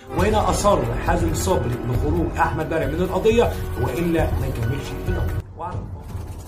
وهنا اصر حازم صبري بخروج احمد مرعي من القضيه والا ما نكملش في الامر وعلى الله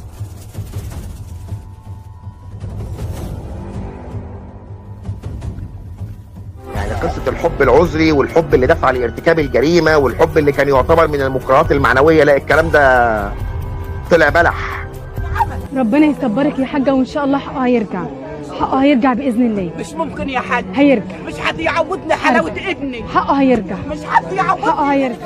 يعني قصة الحب العذري والحب اللي دفع لارتكاب الجريمة والحب اللي كان يعتبر من المكرهات المعنوية لا الكلام ده طلع بلح ربنا يكبرك يا حاجة وإن شاء الله حقه هيرجع حقه هيرجع بإذن الله مش ممكن يا حاج هيرجع مش حد يعوضني حلاوة ابني حقه هيرجع مش حد يعوضني حقه هيرجع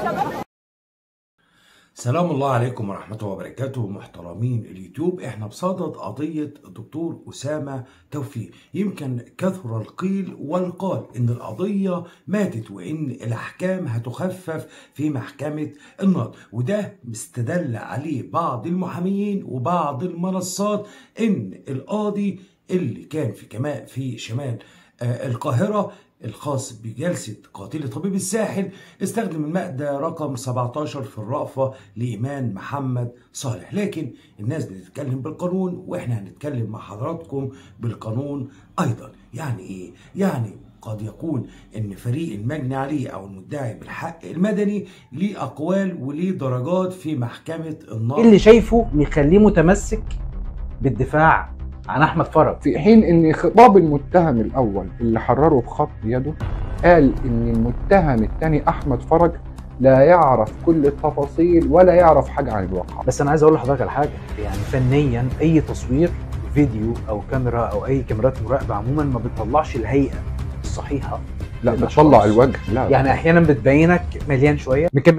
سلام الله عليكم ورحمة الله وبركاته محترمين اليوتيوب احنا بصدد قضية الدكتور أسامة توفيق يمكن كثر القيل والقال ان القضية ماتت وان الاحكام هتخفف في محكمة النقض وده مستدل عليه بعض المحاميين وبعض المنصات ان القاضي اللي كان في كمان في شمال آه، القاهرة الخاص بجلسة قاتل طبيب الساحل استخدم المادة رقم 17 في الرأفة لإيمان محمد صالح لكن الناس بتتكلم بالقانون وإحنا هنتكلم مع حضراتكم بالقانون أيضا يعني إيه؟ يعني قد يكون ان فريق المجني عليه او المدعي بالحق المدني ليه اقوال وليه درجات في محكمه النقض ايه اللي شايفه يخليه متمسك بالدفاع عن احمد فرج في حين ان خطاب المتهم الاول اللي حرره بخط يده قال ان المتهم الثاني احمد فرج لا يعرف كل التفاصيل ولا يعرف حاجه عن الواقع بس انا عايز اقول لحضرتك على حاجه يعني فنيا اي تصوير فيديو او كاميرا او اي كاميرات مراقبه عموما ما بتطلعش الهيئه الصحيحه لا للأشخاص. بتطلع الوجه لا يعني احيانا بتبينك مليان شويه مكمل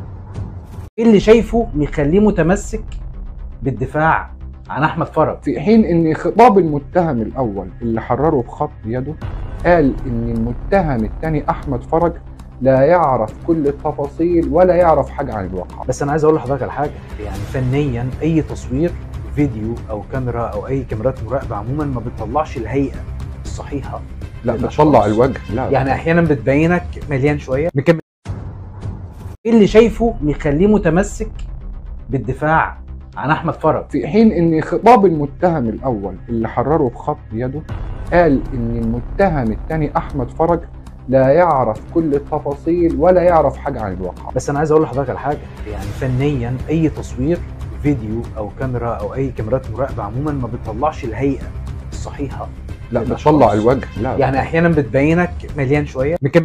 ايه اللي شايفه يخليه متمسك بالدفاع عن احمد فرج في حين ان خطاب المتهم الاول اللي حرره بخط يده قال ان المتهم الثاني احمد فرج لا يعرف كل التفاصيل ولا يعرف حاجه عن الواقع بس انا عايز اقول لحضرتك على حاجه يعني فنيا اي تصوير فيديو او كاميرا او اي كاميرات مراقبه عموما ما بتطلعش الهيئه الصحيحه لا للأشخاص. بتطلع الوجه لا يعني احيانا بتبينك مليان شويه مكمل ايه اللي شايفه يخليه متمسك بالدفاع عن احمد فرج في حين ان خطاب المتهم الاول اللي حرره بخط يده قال ان المتهم الثاني احمد فرج لا يعرف كل التفاصيل ولا يعرف حاجه عن الواقع بس انا عايز اقول لحضرتك على حاجه يعني فنيا اي تصوير فيديو او كاميرا او اي كاميرات مراقبه عموما ما بتطلعش الهيئه الصحيحه لا للأشخاص. بتطلع الوجه لا يعني احيانا بتبينك مليان شويه مكمل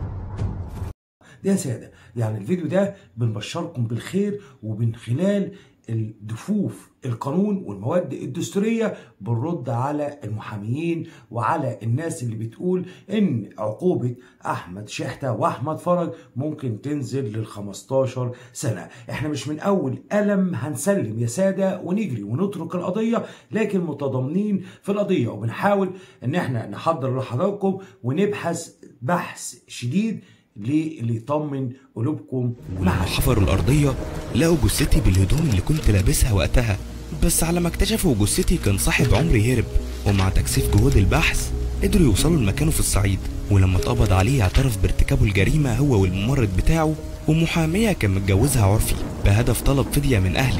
ده يا سادة يعني الفيديو ده بنبشركم بالخير ومن خلال الدفوف القانون والمواد الدستورية بنرد على المحاميين وعلى الناس اللي بتقول ان عقوبة احمد شحتة واحمد فرج ممكن تنزل لل 15 سنة احنا مش من اول ألم هنسلم يا سادة ونجري ونترك القضية لكن متضامنين في القضية وبنحاول ان احنا نحضر لحضراتكم ونبحث بحث شديد للي يطمن قلوبكم ولما حفروا الأرضية لقوا جثتي بالهدوم اللي كنت لابسها وقتها بس على ما اكتشفوا جثتي كان صاحب عمري هرب ومع تكثيف جهود البحث قدروا يوصلوا لمكانه في الصعيد ولما اتقبض عليه اعترف بارتكابه الجريمة هو والممرض بتاعه ومحامية كان متجوزها عرفي بهدف طلب فدية من أهلي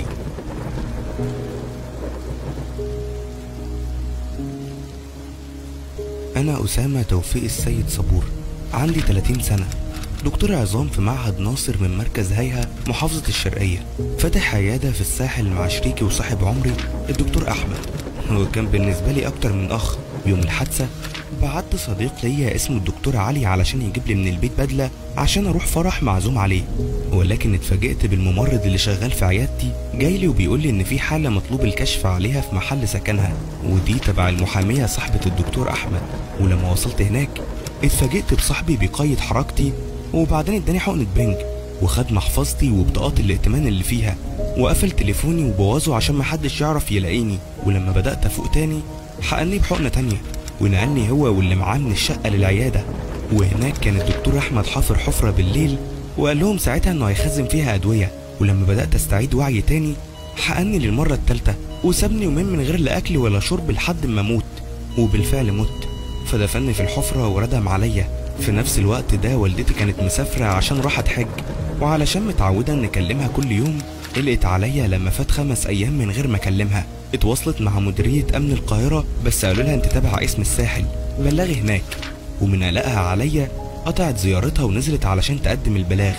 أنا أسامة توفيق السيد صبور عندي 30 سنة دكتور عظام في معهد ناصر من مركز هيها محافظة الشرقية فاتح عيادة في الساحل مع شريكي وصاحب عمري الدكتور أحمد وكان بالنسبة لي أكتر من أخ يوم الحادثة بعت صديق ليا اسمه الدكتور علي علشان يجيب لي من البيت بدلة عشان أروح فرح معزوم عليه ولكن اتفاجئت بالممرض اللي شغال في عيادتي جاي لي وبيقول لي إن في حالة مطلوب الكشف عليها في محل سكنها ودي تبع المحامية صاحبة الدكتور أحمد ولما وصلت هناك اتفاجئت بصاحبي بيقيد حركتي وبعدين اداني حقنة بنج وخد محفظتي وبطاقات الائتمان اللي فيها وقفل تليفوني وبوظه عشان محدش يعرف يلاقيني ولما بدأت أفوق تاني حقني بحقنة تانية ونقلني هو واللي معاه من الشقة للعيادة وهناك كان الدكتور أحمد حافر حفرة بالليل وقال لهم ساعتها إنه هيخزن فيها أدوية ولما بدأت أستعيد وعي تاني حقني للمرة التالتة وسابني يومين من غير لا أكل ولا شرب لحد ما أموت وبالفعل مت فدفني في الحفرة وردم عليا في نفس الوقت ده والدتي كانت مسافرة عشان راحت حج وعلشان متعودة ان اكلمها كل يوم قلقت عليا لما فات خمس ايام من غير ما اكلمها اتواصلت مع مديرية امن القاهرة بس قالوا لها انت تابعة اسم الساحل بلغي هناك ومن قلقها عليا قطعت زيارتها ونزلت علشان تقدم البلاغ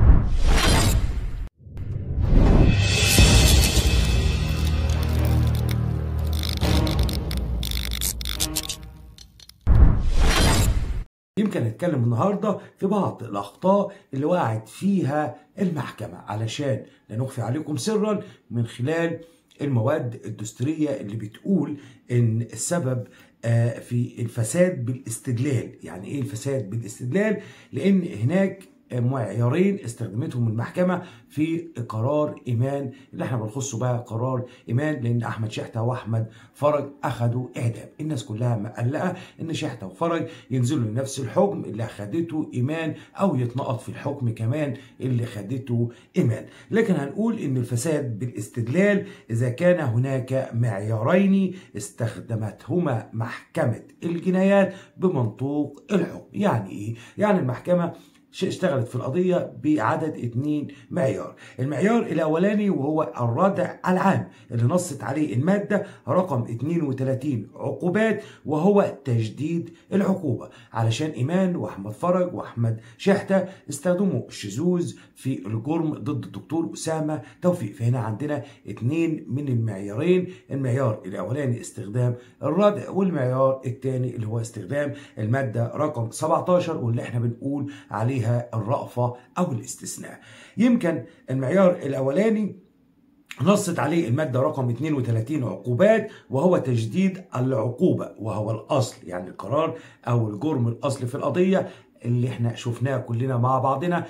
يمكن نتكلم النهارده في بعض الاخطاء اللي وقعت فيها المحكمه علشان لا نخفي عليكم سرا من خلال المواد الدستوريه اللي بتقول ان السبب آه، في الفساد بالاستدلال يعني ايه الفساد بالاستدلال لان هناك معيارين استخدمتهم المحكمة في قرار إيمان اللي احنا بنخصه بقى قرار إيمان لأن أحمد شحتة وأحمد فرج أخدوا إعدام الناس كلها مقلقة إن شحتة وفرج ينزلوا لنفس الحكم اللي أخدته إيمان أو يتنقط في الحكم كمان اللي خدته إيمان لكن هنقول إن الفساد بالاستدلال إذا كان هناك معيارين استخدمتهما محكمة الجنايات بمنطوق الحكم يعني إيه؟ يعني المحكمة اشتغلت في القضية بعدد اتنين معيار المعيار الأولاني وهو الردع العام اللي نصت عليه المادة رقم 32 عقوبات وهو تجديد العقوبة علشان إيمان وأحمد فرج وأحمد شحتة استخدموا الشذوذ في الجرم ضد الدكتور أسامة توفيق فهنا عندنا اتنين من المعيارين المعيار الأولاني استخدام الردع والمعيار الثاني اللي هو استخدام المادة رقم 17 واللي احنا بنقول عليها الرأفة أو الاستثناء يمكن المعيار الأولاني نصت عليه المادة رقم 32 عقوبات وهو تجديد العقوبة وهو الأصل يعني القرار أو الجرم الأصل في القضية اللي احنا شفناه كلنا مع بعضنا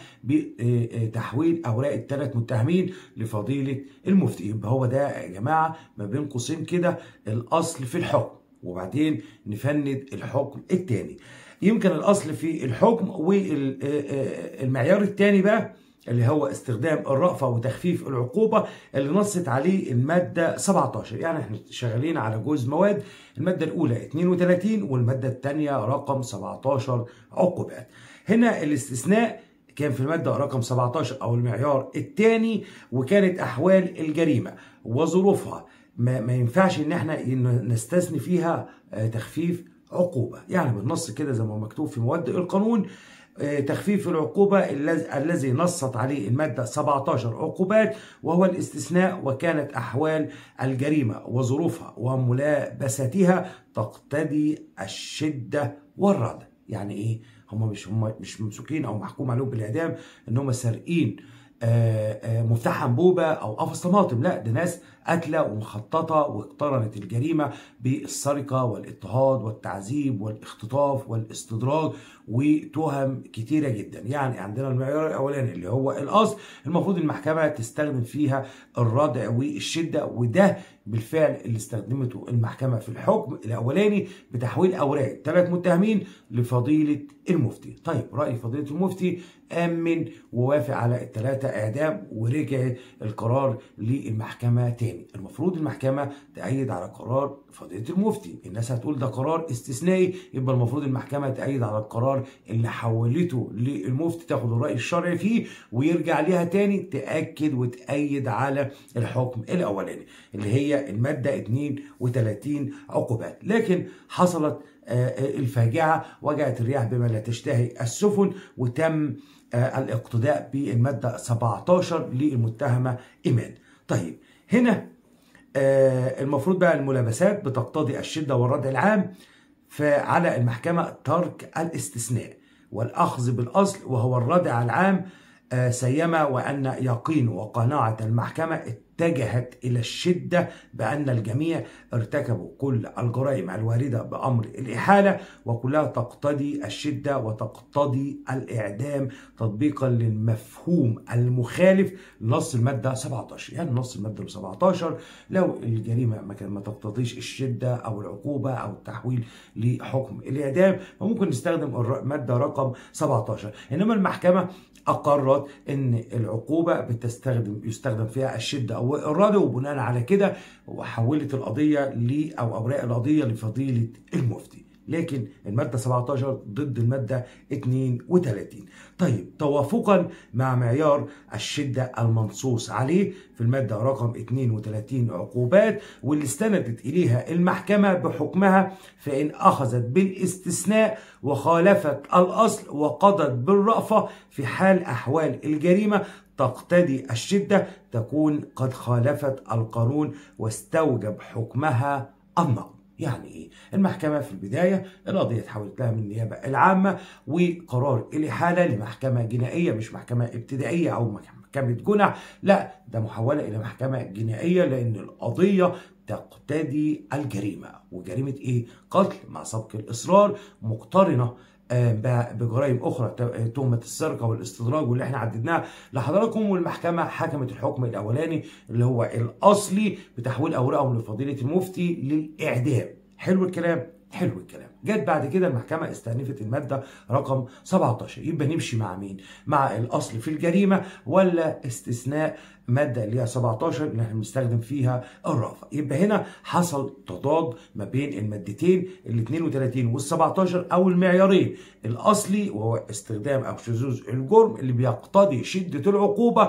بتحويل اوراق الثلاث متهمين لفضيله المفتي يبقى هو ده يا جماعه ما بين قوسين كده الاصل في الحكم وبعدين نفند الحكم الثاني يمكن الاصل في الحكم والمعيار الثاني بقى اللي هو استخدام الرأفة وتخفيف العقوبة اللي نصت عليه المادة 17 يعني احنا شغالين على جزء مواد المادة الأولى 32 والمادة الثانية رقم 17 عقوبات هنا الاستثناء كان في المادة رقم 17 أو المعيار الثاني وكانت أحوال الجريمة وظروفها ما, ما ينفعش إن احنا نستثني فيها تخفيف عقوبة يعني بالنص كده زي ما مكتوب في مواد القانون تخفيف العقوبة الذي نصت عليه المادة 17 عقوبات وهو الاستثناء وكانت أحوال الجريمة وظروفها وملابستها تقتضي الشدة والردع يعني إيه؟ هم مش هم مش ممسوكين أو محكوم عليهم بالإعدام إن هم سارقين مفتاح انبوبه او قفص طماطم لا ده ناس قاتله ومخططه واقترنت الجريمه بالسرقه والاضطهاد والتعذيب والاختطاف والاستدراج وتهم كتيره جدا يعني عندنا المعيار الاولاني اللي هو الاصل المفروض المحكمه تستخدم فيها الردع والشده وده بالفعل اللي استخدمته المحكمه في الحكم الاولاني بتحويل اوراق ثلاث متهمين لفضيله المفتي طيب راي فضيله المفتي امن ووافق على الثلاثه اعدام ورجع القرار للمحكمه تاني المفروض المحكمه تأيد على قرار فضيله المفتي الناس هتقول ده قرار استثنائي يبقى المفروض المحكمه تأيد على القرار اللي حولته للمفتي تاخد الراي الشرعي فيه ويرجع ليها تاني تاكد وتأيد على الحكم الاولاني اللي هي الماده 32 عقوبات لكن حصلت الفاجعه وجاءت الرياح بما لا تشتهي السفن وتم الاقتداء بالماده 17 للمتهمه ايمان. طيب هنا المفروض بقى الملابسات بتقتضي الشده والردع العام فعلى المحكمه ترك الاستثناء والاخذ بالاصل وهو الردع العام سيما وان يقين وقناعه المحكمه اتجهت الى الشده بان الجميع ارتكبوا كل الجرائم الوارده بامر الاحاله وكلها تقتضي الشده وتقتضي الاعدام تطبيقا للمفهوم المخالف لنص الماده 17 يعني نص الماده 17 لو الجريمه ما كان ما تقتضيش الشده او العقوبه او التحويل لحكم الاعدام فممكن نستخدم الماده رقم 17 انما المحكمه اقرت ان العقوبه بتستخدم يستخدم فيها الشده او الاراده وبناء على كده وحولت القضيه ل او اوراق القضيه لفضيله المفتي لكن المادة 17 ضد المادة 32 طيب توافقا مع معيار الشدة المنصوص عليه في المادة رقم 32 عقوبات واللي استندت إليها المحكمة بحكمها فإن أخذت بالاستثناء وخالفت الأصل وقضت بالرأفة في حال أحوال الجريمة تقتضي الشدة تكون قد خالفت القانون واستوجب حكمها النقض يعني ايه؟ المحكمة في البداية القضية اتحولت لها من النيابة العامة وقرار الإحالة لمحكمة جنائية مش محكمة ابتدائية أو محكمة جنح لا ده محولة إلى محكمة جنائية لأن القضية تقتضي الجريمة وجريمة ايه؟ قتل مع سبق الإصرار مقترنة بجرائم اخرى تهمه السرقه والاستدراج واللي احنا عددناها لحضراتكم والمحكمه حكمت الحكم الاولاني اللي هو الاصلي بتحويل اوراقهم لفضيله المفتي للاعدام حلو الكلام حلو الكلام جت بعد كده المحكمة استأنفت المادة رقم 17 يبقى نمشي مع مين مع الأصل في الجريمة ولا استثناء مادة اللي هي 17 اللي احنا بنستخدم فيها الرافع يبقى هنا حصل تضاد ما بين المادتين ال 32 وال 17 أو المعيارين الأصلي وهو استخدام أو شذوذ الجرم اللي بيقتضي شدة العقوبة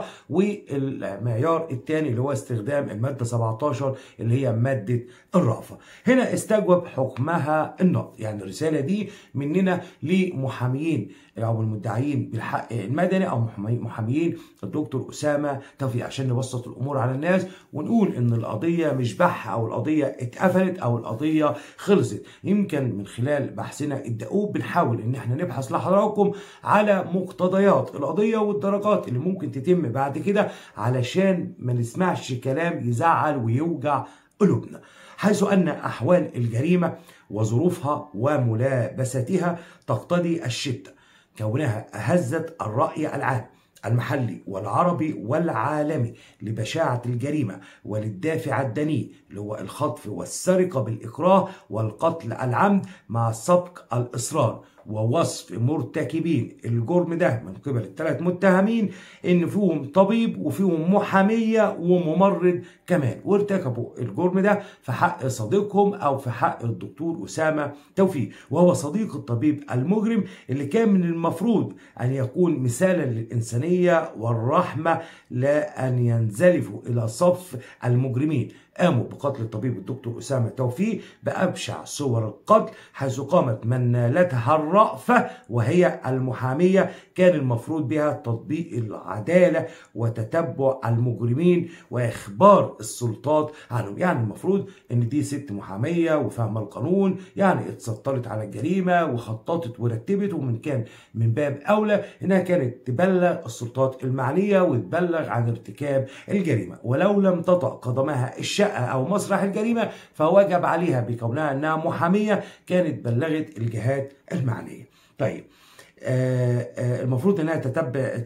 والمعيار الثاني اللي هو استخدام المادة 17 اللي هي مادة الرافع هنا استجوب حكمها النقض يعني الرسالة دي مننا لمحاميين أو المدعيين بالحق المدني أو محاميين الدكتور أسامة توفيق عشان نبسط الأمور على الناس ونقول إن القضية مش بح أو القضية اتقفلت أو القضية خلصت يمكن من خلال بحثنا الدؤوب بنحاول إن احنا نبحث لحضراتكم على مقتضيات القضية والدرجات اللي ممكن تتم بعد كده علشان ما نسمعش كلام يزعل ويوجع قلوبنا حيث أن أحوال الجريمة وظروفها وملابستها تقتضي الشدة كونها أهزت الرأي العام المحلي والعربي والعالمي لبشاعة الجريمة وللدافع الدني اللي هو الخطف والسرقة بالإكراه والقتل العمد مع سبق الإصرار ووصف مرتكبين الجرم ده من قبل الثلاث متهمين ان فيهم طبيب وفيهم محاميه وممرض كمان وارتكبوا الجرم ده في حق صديقهم او في حق الدكتور اسامه توفيق وهو صديق الطبيب المجرم اللي كان من المفروض ان يكون مثالا للانسانيه والرحمه لا ان ينزلفوا الى صف المجرمين قاموا بقتل الطبيب الدكتور أسامة توفيق بأبشع صور القتل حيث قامت من نالتها الرأفة وهي المحامية كان المفروض بها تطبيق العدالة وتتبع المجرمين وإخبار السلطات عنهم يعني المفروض إن دي ست محامية وفاهمة القانون يعني اتسطرت على الجريمة وخططت ورتبت ومن كان من باب أولى إنها كانت تبلغ السلطات المعنية وتبلغ عن ارتكاب الجريمة ولو لم تطأ قدمها الشقة أو مسرح الجريمة فوجب عليها بكونها أنها محامية كانت بلغت الجهات المعنية طيب آه، آه، المفروض انها تتبع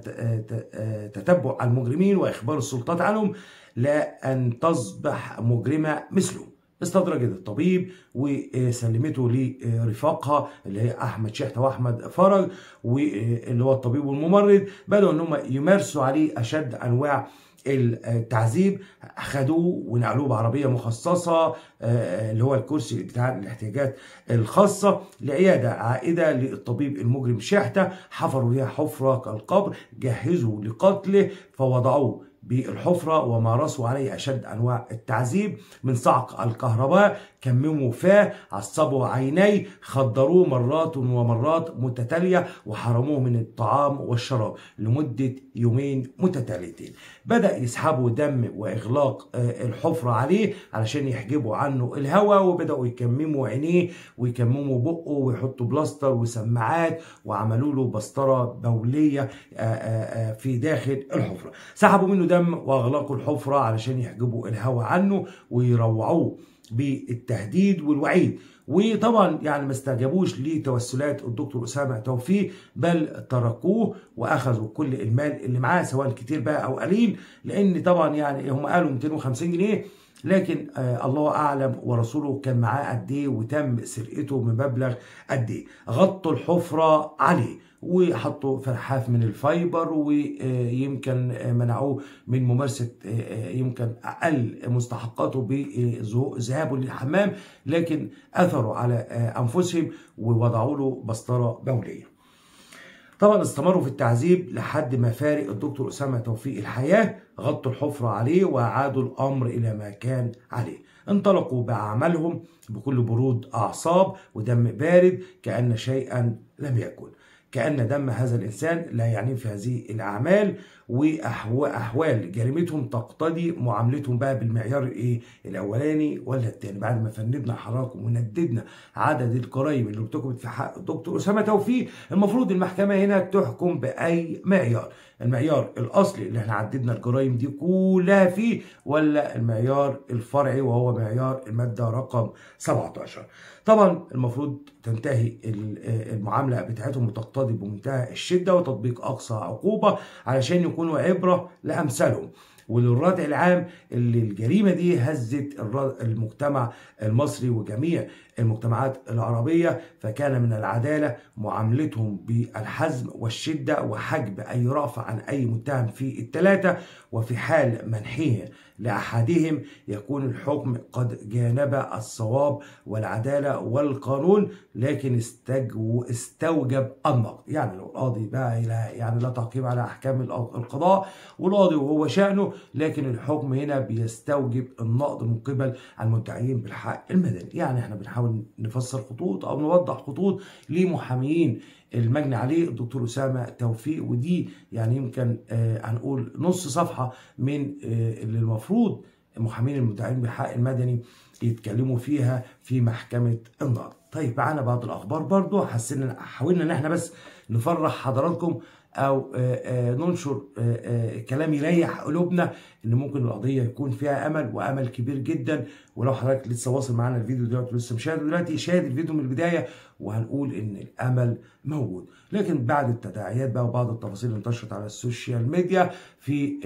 تتبع المجرمين واخبار السلطات عنهم لا ان تصبح مجرمه مثلهم استدرجت الطبيب وسلمته لرفاقها اللي هي احمد شحته واحمد فرج واللي هو الطبيب والممرض بداوا ان هم يمارسوا عليه اشد انواع التعذيب خدوه ونقلوه بعربيه مخصصه اللي هو الكرسي بتاع الاحتياجات الخاصه لعياده عائده للطبيب المجرم شحته حفروا فيها حفره كالقبر جهزوا لقتله فوضعوه بالحفرة ومارسوا عليه أشد أنواع التعذيب من صعق الكهرباء كمموا فاه عصبوا عينيه خدروه مرات ومرات متتالية وحرموه من الطعام والشراب لمدة يومين متتاليتين بدأ يسحبوا دم وإغلاق الحفرة عليه علشان يحجبوا عنه الهواء وبدأوا يكمموا عينيه ويكمموا بقه ويحطوا بلاستر وسماعات وعملوا له بسطرة بولية في داخل الحفرة سحبوا منه دم واغلقوا الحفره علشان يحجبوا الهواء عنه ويروعوه بالتهديد والوعيد وطبعا يعني ما استجابوش لتوسلات الدكتور اسامه توفيق بل تركوه واخذوا كل المال اللي معاه سواء كتير بقى او قليل لان طبعا يعني هم قالوا 250 جنيه لكن آه الله اعلم ورسوله كان معاه قد ايه وتم سرقته بمبلغ قد ايه غطوا الحفره عليه وحطوا فرحاف من الفايبر ويمكن منعوه من ممارسة يمكن أقل مستحقاته بذهابه للحمام لكن أثروا على أنفسهم ووضعوا له بسطرة بولية طبعا استمروا في التعذيب لحد ما فارق الدكتور أسامة توفيق الحياة غطوا الحفرة عليه وأعادوا الأمر إلى ما كان عليه انطلقوا بأعمالهم بكل برود أعصاب ودم بارد كأن شيئا لم يكن كأن دم هذا الإنسان لا يعني في هذه الأعمال وأحوال جريمتهم تقتضي معاملتهم بقى بالمعيار الإيه الأولاني ولا التاني بعد ما فندنا حضراتكم ونددنا عدد الجرائم اللي ارتكبت في حق الدكتور أسامة توفيق المفروض المحكمة هنا تحكم بأي معيار المعيار الأصلي اللي احنا عددنا الجرائم دي كلها فيه ولا المعيار الفرعي وهو معيار المادة رقم 17 طبعا المفروض تنتهي المعاملة بتاعتهم وتقتضي بمنتهى الشدة وتطبيق أقصى عقوبة علشان يكونوا عبرة لأمثالهم وللردع العام اللي الجريمة دي هزت المجتمع المصري وجميع المجتمعات العربية فكان من العدالة معاملتهم بالحزم والشدة وحجب أي رأفة عن أي متهم في الثلاثة وفي حال منحه لأحدهم يكون الحكم قد جانب الصواب والعدالة والقانون لكن استجو استوجب النقد يعني لو القاضي بقى لا يعني لا تعقيب على أحكام القضاء والقاضي وهو شأنه لكن الحكم هنا بيستوجب النقد من قبل المدعيين بالحق المدني يعني احنا بنحاول نفسر خطوط أو نوضح خطوط لمحاميين المجني عليه الدكتور أسامة توفيق ودي يعني يمكن آه هنقول نص صفحة من آه اللي المفروض محامين المدعين بالحق المدني يتكلموا فيها في محكمة النقد طيب معانا بعض الأخبار برضو حسنا حاولنا إن احنا بس نفرح حضراتكم او ننشر كلام يريح قلوبنا ان ممكن القضيه يكون فيها امل وامل كبير جدا ولو حضرتك لسه واصل معانا الفيديو دلوقتي لسه مشاهد دلوقتي شاهد الفيديو من البدايه وهنقول ان الامل موجود لكن بعد التداعيات بقى وبعض التفاصيل اللي انتشرت على السوشيال ميديا في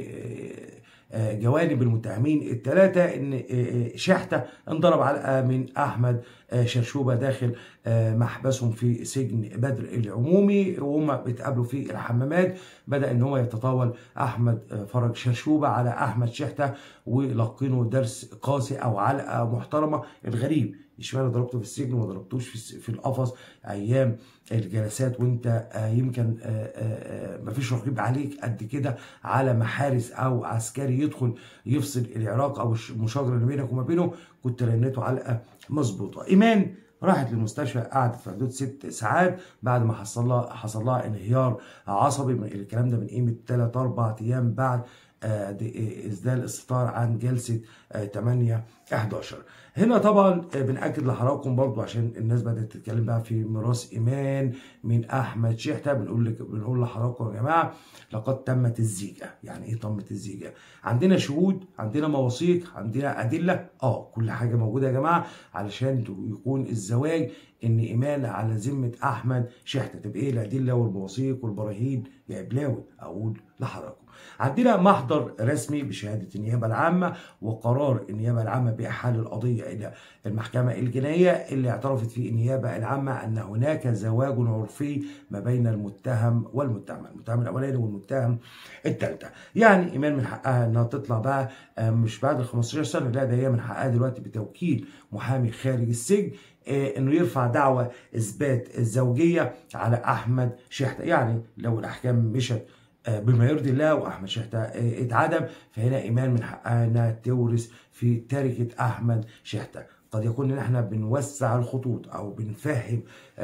جوانب المتهمين الثلاثة إن شحتة انضرب علقة من أحمد شرشوبة داخل محبسهم في سجن بدر العمومي وهم بيتقابلوا في الحمامات بدأ إن هو يتطاول أحمد فرج شرشوبة على أحمد شحتة ولقنه درس قاسي أو علقة محترمة الغريب اشمعنى ضربته في السجن وما ضربتوش في, في القفص ايام الجلسات وانت يمكن مفيش رقيب عليك قد كده على محارس او عسكري يدخل يفصل العراق او المشاجره اللي بينك وما بينه كنت رنيته علقه مظبوطه ايمان راحت للمستشفى قعدت في حدود ست ساعات بعد ما حصل لها حصل لها انهيار عصبي من الكلام ده من قيمه 3 4 ايام بعد اسدال الستار عن جلسه 8 11 هنا طبعا بنأكد لحضراتكم برضو عشان الناس بدأت تتكلم بقى في ميراث إيمان من أحمد شحتة بنقول لك بنقول لحضراتكم يا جماعة لقد تمت الزيجة يعني إيه تمت الزيجة؟ عندنا شهود عندنا مواثيق عندنا أدلة أه كل حاجة موجودة يا جماعة علشان يكون الزواج إن إيمان على ذمة أحمد شحتة تبقى إيه الأدلة والمواثيق والبراهين يا بلاوي أقول لحضراتكم عندنا محضر رسمي بشهادة النيابة العامة وقرار النيابة العامة بإحال القضية إلى المحكمة الجنائية اللي اعترفت فيه النيابة العامة أن هناك زواج عرفي ما بين المتهم والمتهم المتهم الأولاني والمتهم الثالثة يعني إيمان من حقها أنها تطلع بقى مش بعد ال 15 سنة لا ده هي من حقها دلوقتي بتوكيل محامي خارج السجن انه يرفع دعوى اثبات الزوجيه على احمد شحته يعني لو الاحكام مشت بما يرضي الله واحمد شحته اتعدم فهنا ايمان من حقها انها تورث في تركه احمد شحته قد يكون ان احنا بنوسع الخطوط او بنفهم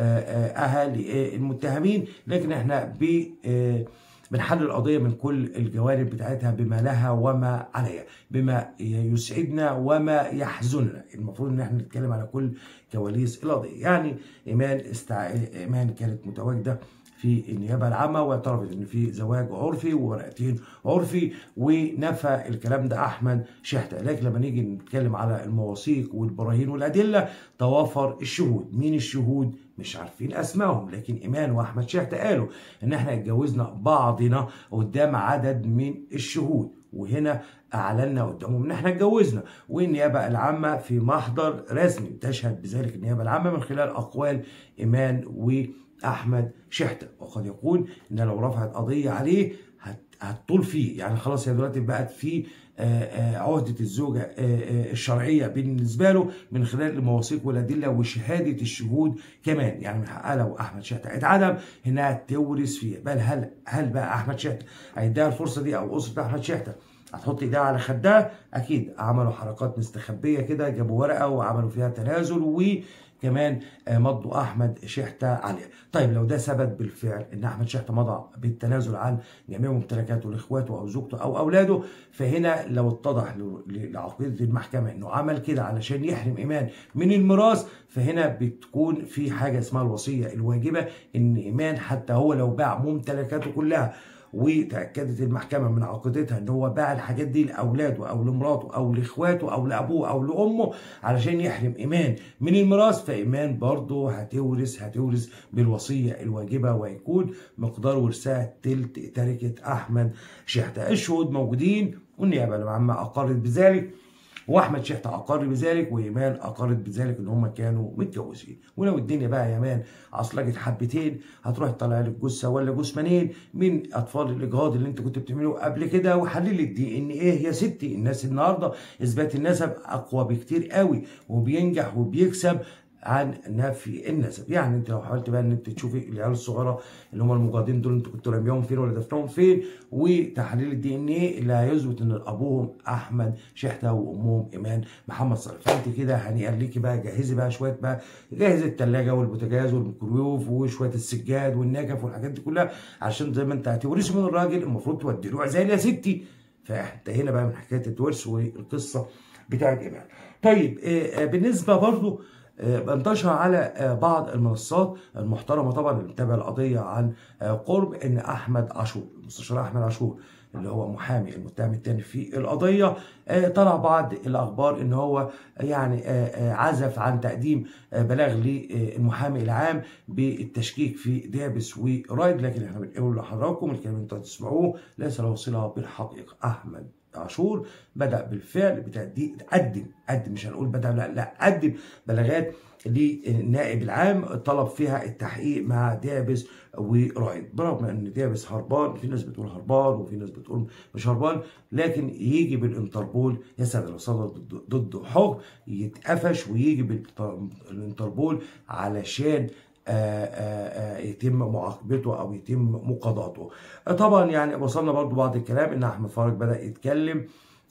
اهالي المتهمين لكن احنا ب بنحلل القضيه من كل الجوانب بتاعتها بما لها وما عليها بما يسعدنا وما يحزننا المفروض ان احنا نتكلم على كل كواليس القضيه يعني ايمان استع... ايمان كانت متواجده في النيابه العامه واعترفت ان في زواج عرفي وورقتين عرفي ونفى الكلام ده احمد شحته لكن لما نيجي نتكلم على المواثيق والبراهين والادله توافر الشهود مين الشهود مش عارفين اسمائهم لكن ايمان واحمد شحته قالوا ان احنا اتجوزنا بعضنا قدام عدد من الشهود وهنا اعلنا قدامهم ان احنا اتجوزنا والنيابه العامه في محضر رسمي تشهد بذلك النيابه العامه من خلال اقوال ايمان و احمد شحته وقد يكون ان لو رفعت قضيه عليه هت- هتطول فيه يعني خلاص هي دلوقتي بقت في آه، آه، عهده الزوجه آه، آه، الشرعيه بالنسبه له من خلال المواثيق والادله وشهاده الشهود كمان يعني من حقها لو احمد شحته اتعدم انها تورث فيه بل هل هل بقى احمد شحته هيديها الفرصه دي او اسره احمد شحته هتحط ايديها على خدها اكيد عملوا حركات مستخبيه كده جابوا ورقه وعملوا فيها تنازل وكمان آه، مضوا احمد شحته عليها طيب لو ده ثبت بالفعل ان احمد شحته مضى بالتنازل عن جميع ممتلكاته لاخواته او زوجته او اولاده فهنا لو اتضح ل- لعقيده المحكمه انه عمل كده علشان يحرم ايمان من الميراث فهنا بتكون في حاجه اسمها الوصيه الواجبه ان ايمان حتى هو لو باع ممتلكاته كلها وتاكدت المحكمه من عقيدتها ان هو باع الحاجات دي لاولاده او لمراته او لاخواته او لابوه او لامه علشان يحرم ايمان من الميراث فايمان برضه هتورث هتورث بالوصيه الواجبه ويكون مقدار ورثها تلت تركه احمد شحته الشهود موجودين والنيابه العامه اقرت بذلك واحمد شحته اقر بذلك وايمان اقرت بذلك ان هم كانوا متجوزين ولو الدنيا بقى يا مان عصلجت حبتين هتروح تطلع لك جثه ولا جثمانين من اطفال الاجهاض اللي انت كنت بتعمله قبل كده وحلل الدي ان ايه يا ستي الناس النهارده اثبات النسب اقوى بكتير قوي وبينجح وبيكسب عن نفي النسب يعني انت لو حاولت بقى ان انت تشوفي العيال الصغيره اللي هم المجاهدين دول انت كنت راميهم فين ولا دفنهم فين وتحليل الدي ان ايه اللي هيثبت ان ابوهم احمد شحته وامهم ايمان محمد صالح فانت كده هنيئا ليكي بقى جهزي بقى شويه بقى جهزي الثلاجه والبوتاجاز والميكرويف وشويه السجاد والنجف والحاجات دي كلها عشان زي ما انت هتورثي من الراجل المفروض تودي له عزال يا ستي فانتهينا بقى من حكايه الورث والقصه بتاعت ايمان طيب آه، آه، بالنسبه برضو آه، بنتشر على آه، بعض المنصات المحترمه طبعا اللي بتتابع القضيه عن آه، قرب ان احمد عاشور المستشار احمد عاشور اللي هو محامي المتهم الثاني في القضيه آه، طلع بعض الاخبار ان هو يعني آه، آه، عزف عن تقديم آه، بلاغ للمحامي العام بالتشكيك في دابس ورايد لكن احنا بنقول لحضراتكم الكلام اللي انتوا هتسمعوه ليس له صله بالحقيقه احمد عاشور بدا بالفعل بتقديم قدم قدم مش هنقول بدا لا لا قدم بلاغات للنائب العام طلب فيها التحقيق مع دابس ورايد برغم ان دابس هربان في ناس بتقول هربان وفي ناس بتقول مش هربان لكن يجي بالانتربول يا ساتر لو صدر ضد- ضده حكم يتقفش ويجي بالانتربول علشان آه، آه، آه، يتم معاقبته او يتم مقاضاته آه، طبعا يعني وصلنا برضو بعض الكلام ان احمد فرج بدا يتكلم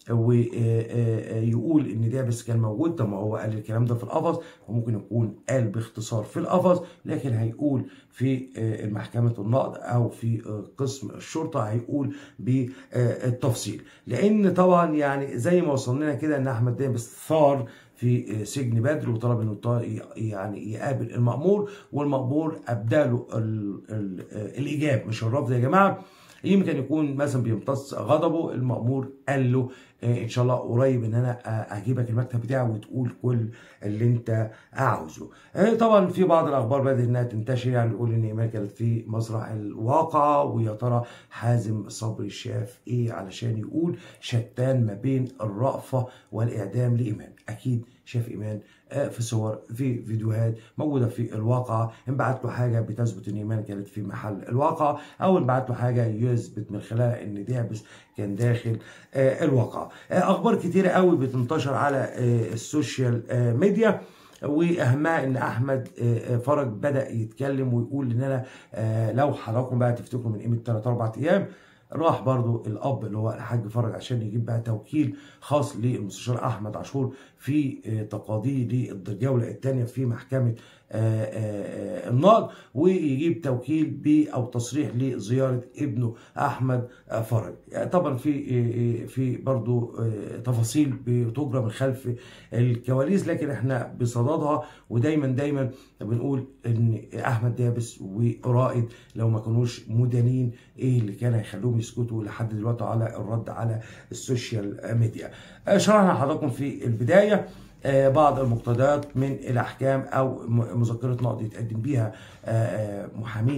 ويقول ان دابس كان موجود طب ما هو قال الكلام ده في القفص وممكن يكون قال باختصار في القفص لكن هيقول في آه، محكمة النقد او في آه، قسم الشرطة هيقول بالتفصيل لان طبعا يعني زي ما وصلنا لنا كده ان احمد دابس ثار في سجن بدر وطلب انه يط- يعني يقابل المأمور والمأمور ابداله ال- ال- الايجاب مش الرفض يا جماعه يمكن يكون مثلا بيمتص غضبه المأمور قال له آه، ان شاء الله قريب ان انا آه، اجيبك المكتب بتاعي وتقول كل اللي انت عاوزه آه، طبعا في بعض الاخبار بدات انها تنتشر يعني يقول ان ايمان كانت في مسرح الواقعه ويا ترى حازم صبري شاف ايه علشان يقول شتان ما بين الرأفه والاعدام لايمان اكيد شاف ايمان آه، في صور في فيديوهات موجوده في الواقعه انبعت له حاجه بتثبت ان ايمان كانت في محل الواقعه او انبعت له حاجه يثبت من خلالها ان دابس كان داخل آه، الواقعه آه، اخبار كتيره قوي بتنتشر على آه، السوشيال آه، ميديا واهمها ان احمد آه، آه، فرج بدا يتكلم ويقول ان انا آه، لو حضراتكم بقى تفتكروا من قيمه 3 4 ايام راح برضو الاب اللي هو الحاج فرج عشان يجيب بقى توكيل خاص للمستشار احمد عاشور في آه، تقاضيه للجوله الثانيه في محكمه آه، آه، آه، النقد ويجيب توكيل ب او تصريح لزياره ابنه احمد آه، فرج آه، طبعا في آه، آه، في برضو آه، تفاصيل بتجرى من خلف الكواليس لكن احنا بصددها ودايما دايما بنقول ان احمد دابس ورائد لو ما كانوش مدانين ايه اللي كان هيخلوهم يسكتوا لحد دلوقتي على الرد على السوشيال ميديا آه، شرحنا لحضراتكم في البدايه آه، بعض المقتضيات من الاحكام او م- مذكره نقد يتقدم بيها آه، آه، محامين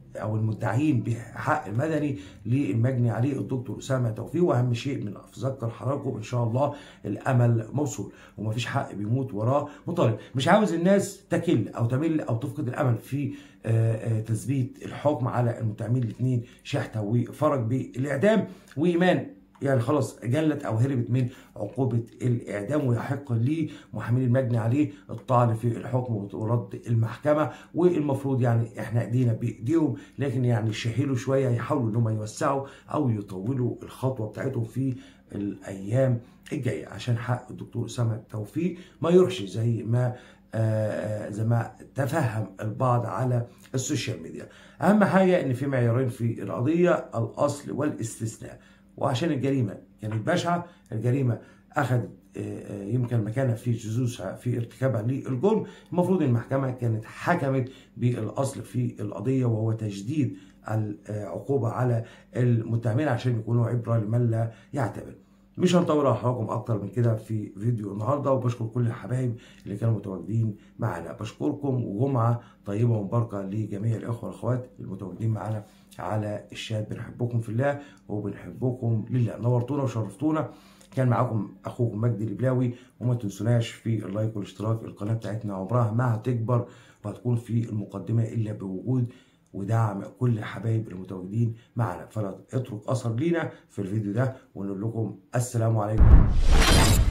او المدعين بحق المدني للمجني عليه الدكتور اسامه توفيق واهم شيء من اذكر حضراتكم ان شاء الله الامل موصول ومفيش حق بيموت وراه مطالب مش عاوز الناس تكل او تمل او تفقد الامل في آه، آه، تثبيت الحكم على المتهمين الاثنين شحته وفرج بالاعدام وايمان يعني خلاص جلت او هربت من عقوبه الاعدام ويحق لمحامين المجني عليه الطعن في الحكم ورد المحكمه والمفروض يعني احنا ايدينا بايديهم لكن يعني يشهلوا شويه يحاولوا ان هم يوسعوا او يطولوا الخطوه بتاعتهم في الايام الجايه عشان حق الدكتور اسامه توفيق ما يروحش زي ما آه، زي ما تفهم البعض على السوشيال ميديا اهم حاجه ان في معيارين في القضيه الاصل والاستثناء وعشان الجريمه كانت بشعه الجريمه اخذت آه، آه، يمكن مكانها في جزوزها في ارتكابها للجرم المفروض المحكمه كانت حكمت بالاصل في القضيه وهو تجديد العقوبه على المتهمين عشان يكونوا عبره لمن لا يعتبر مش هنطول على حضراتكم اكتر من كده في فيديو النهارده وبشكر كل الحبايب اللي كانوا متواجدين معنا بشكركم وجمعه طيبه ومباركه لجميع الاخوه والاخوات المتواجدين معنا على الشات بنحبكم في الله وبنحبكم لله نورتونا وشرفتونا كان معاكم اخوكم مجدي البلاوي وما تنسوناش في اللايك والاشتراك القناه بتاعتنا عمرها ما هتكبر وهتكون في المقدمه الا بوجود ودعم كل الحبايب المتواجدين معنا فلا اترك اثر لينا في الفيديو ده ونقول لكم السلام عليكم